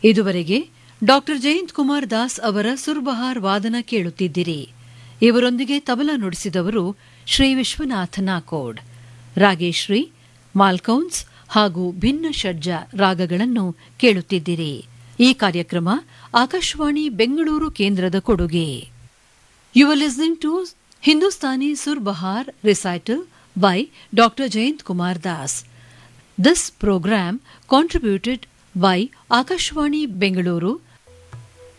ಇದುವರೆಗೆ ಡಾಕ್ಟರ್ ಜಯಂತ್ ಕುಮಾರ್ ದಾಸ್ ಅವರ ಸುರ್ಬಹಾರ್ ವಾದನ ಕೇಳುತ್ತಿದ್ದಿರಿ ಇವರೊಂದಿಗೆ ತಬಲಾ ನುಡಿಸಿದವರು ಶ್ರೀ ವಿಶ್ವನಾಥ ನಾಕೋಡ್ ರಾಗೇಶ್ರೀ ಮಾಲ್ಕೌನ್ಸ್ ಹಾಗೂ ಭಿನ್ನ ಷಡ್ಜ ರಾಗಗಳನ್ನು ಕೇಳುತ್ತಿದ್ದಿರಿ ಈ ಕಾರ್ಯಕ್ರಮ ಆಕಾಶವಾಣಿ ಬೆಂಗಳೂರು ಕೇಂದ್ರದ ಕೊಡುಗೆ you are listening to Hindustani surbahar recital by doctor Jayant Kumar Das this programme contributed by Akashwani Bengaluru